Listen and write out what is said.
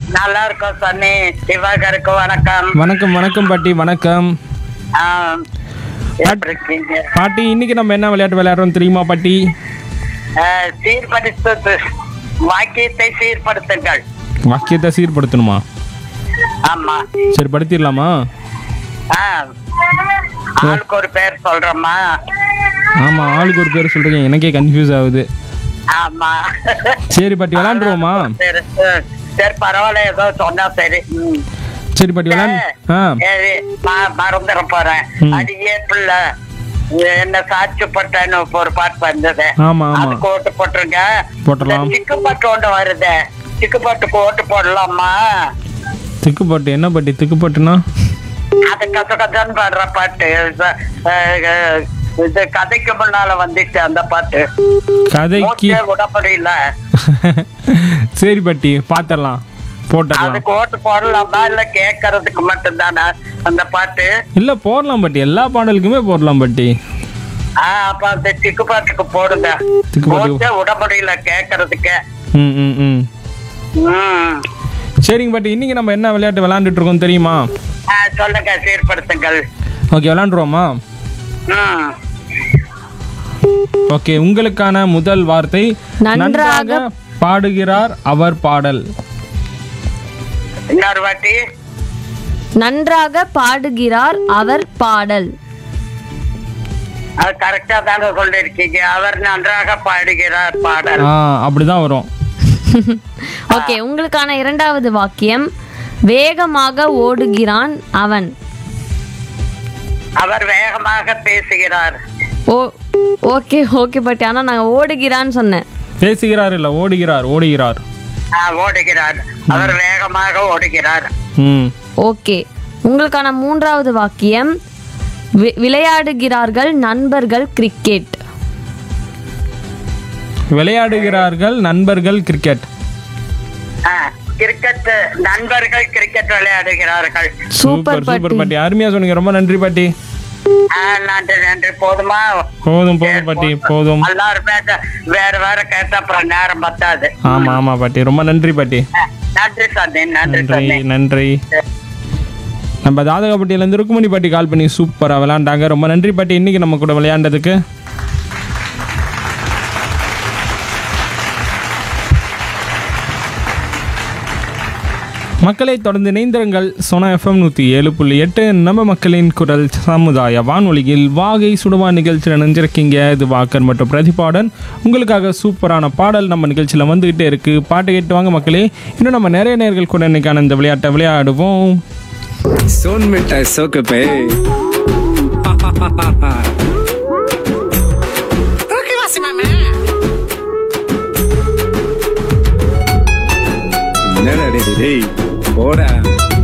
நல்லா இருக்கோம் சன்னி திவாகருக்கு வணக்கம் வணக்கம் வணக்கம் பாட்டி வணக்கம் ஆ, எப்படி இருக்கீங்க பாட்டி இன்னைக்கு நம்ம என்ன விளையாட்டு விளையாடுறோம் தெரியுமா பாட்டி ஆ, சீர்படுத்து வாக்கியத்தை சீர்படுத்துங்கள் வாக்கியத்தை சீர்படுத்தணுமா ஆமா சரி படுத்திடலாமா ஆ, ஆளுக்கு ஒரு பேர் சொல்றோமா ஆமா ஆளுக்கு ஒரு பேர் சொல்றீங்க எனக்கே கன்ஃபியூஸ் ஆகுது ஆமா சரி பாட்டி விளையாண்டுருவோமா சரி சரி, சரி பரவாயில்ல ஏதோ சொன்னா சரி ம். சரி பாட்டி விளையாண்டு ஆ சரி, ம- மறந்துட போறேன் ம். அடியே பிள்ளை என்ன சாட்சி பட்டேன்னு ஒரு பாட்டு வந்தது ஆமா ஆமா அதுக்கு ஓட்டு போட்டுருங்க போட்டுடலாம். இந்த சிக்கு பாட்டு ஒண்ணு வருது சிக்கு பாட்டுக்கு ஓட்டு போடலாமா திக்குப்பாட்டு என்ன பாட்டி திக்குப்பாட்டுனா அது கச கசன்னு பாடுற பாட்டு ச- அஹ் அஹ் இது கதைக்கு முன்னால வந்துச்சு அந்த பாட்டு கதைக்கு மூச்சே விட முடியல சரி பாட்டி பாத்திரலாம் போட்டுடலாம் அதுக்கு ஓட்டு போடலாமா இல்ல கேட்கறதுக்கு மட்டும்தானா அந்த பாட்டு இல்ல போடலாம் பாட்டி எல்லா பாடலுக்குமே போடலாம் பாட்டி ஆஹ் அப்ப அந்த சிக்கு பாட்டுக்கு போடுங்க திக்கு பாட்டு. மூச்சே விட முடியல கேட்கறதுக்கு ம் ம் ம் ம் சரிங்க பாட்டி இன்னைக்கு நம்ம என்ன விளையாட்டு விளையாண்டுட்டு இருக்கோம் தெரியுமா ஆஹ் சொல்லுங்க சீர்படுத்துங்கள் ஓகே விளையாண்டுருவோமா ம் ஓகே உங்களுக்கான முதல் வார்த்தை நன்றாக பாடுகிறார் அவர் பாடல் இன்னொரு வாட்டி நன்றாக பாடுகிறார் அவர் பாடல் அது கரெக்டா தானே சொல்லிருக்கீங்க அவர் நன்றாக பாடுகிறார் பாடல் ஆ அப்படிதான் வரும் ஓகே உங்களுக்கான இரண்டாவது வாக்கியம் வேகமாக ஓடுகிறான் அவன் அவர் வேகமாக பேசுகிறார் ஓ ஓகே ஓகே பட் ஆனால் நான் ஓடுகிறான்னு சொன்னேன் பேசுகிறார் இல்ல ஓடுகிறார் ஓடுகிறார் ஆஹ் ஓடுகிறார் அவர் வேகமாக ஓடுகிறார் ம் ஓகே உங்களுக்கான மூன்றாவது வாக்கியம் வி- விளையாடுகிறார்கள் நண்பர்கள் கிரிக்கெட் விளையாடுகிறார்கள் நண்பர்கள் கிரிக்கெட் ஆஹ் கிரிக்கெட் நண்பர்கள் கிரிக்கெட் விளையாடுகிறார்கள் சூப்பர் சூப்பர் பாட்டி அருமையா சொன்னீங்க ரொம்ப நன்றி பாட்டி ஆஹ் நன்றி நன்றி போதுமா போதும் போதும் பாட்டி போதும் எல்லாருமே த- வேற வேற கேட்டா அப்புறம் நேரம் பத்தாது ஆமா ஆமா பாட்டி ரொம்ப நன்றி பாட்டி ஆஹ் நன்றி சந்தி நன்றி நன்றி சந்தி நன்றி நம்ம தாதகப்பட்டியிலேருந்து ருக்குமணி பாட்டி கால் பண்ணி சூப்பராக விளையாண்டாங்க ரொம்ப நன்றி பாட்டி இன்னைக்கு நம்ம கூட விளையாண்டதுக்கு மக்களை தொடர்ந்து இணைந்திருங்கள் சோனா எஃப்எம் நூற்றி ஏழு புள்ளி எட்டு நம்ம மக்களின் குரல் சமுதாய வானொலியில் வாகை சுடுவா நிகழ்ச்சியில் நினைஞ்சிருக்கீங்க இது வாக்கர் மற்றும் பிரதிபாடன் உங்களுக்காக சூப்பரான பாடல் நம்ம நிகழ்ச்சியில் வந்துகிட்டே இருக்கு பாட்டு கேட்டு வாங்க மக்களே இன்னும் நம்ம நிறைய நேர்கள் கூட இன்னைக்கான இந்த விளையாட்டை விளையாடுவோம் सोन मिठाई सोक पे என்னடா டேய், டேய், போடா